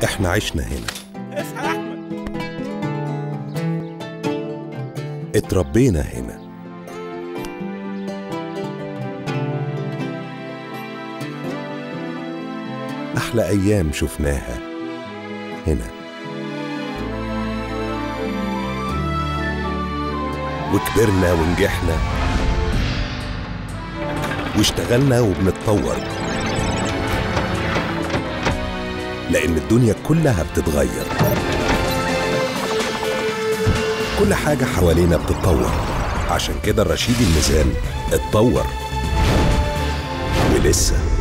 احنا عشنا هنا اصحى يا احمد اتربينا هنا أحلى أيام شفناها هنا وكبرنا ونجحنا واشتغلنا وبنتطور لأن الدنيا كلها بتتغير كل حاجة حوالينا بتتطور عشان كده الرشيد الميزان اتطور ولسه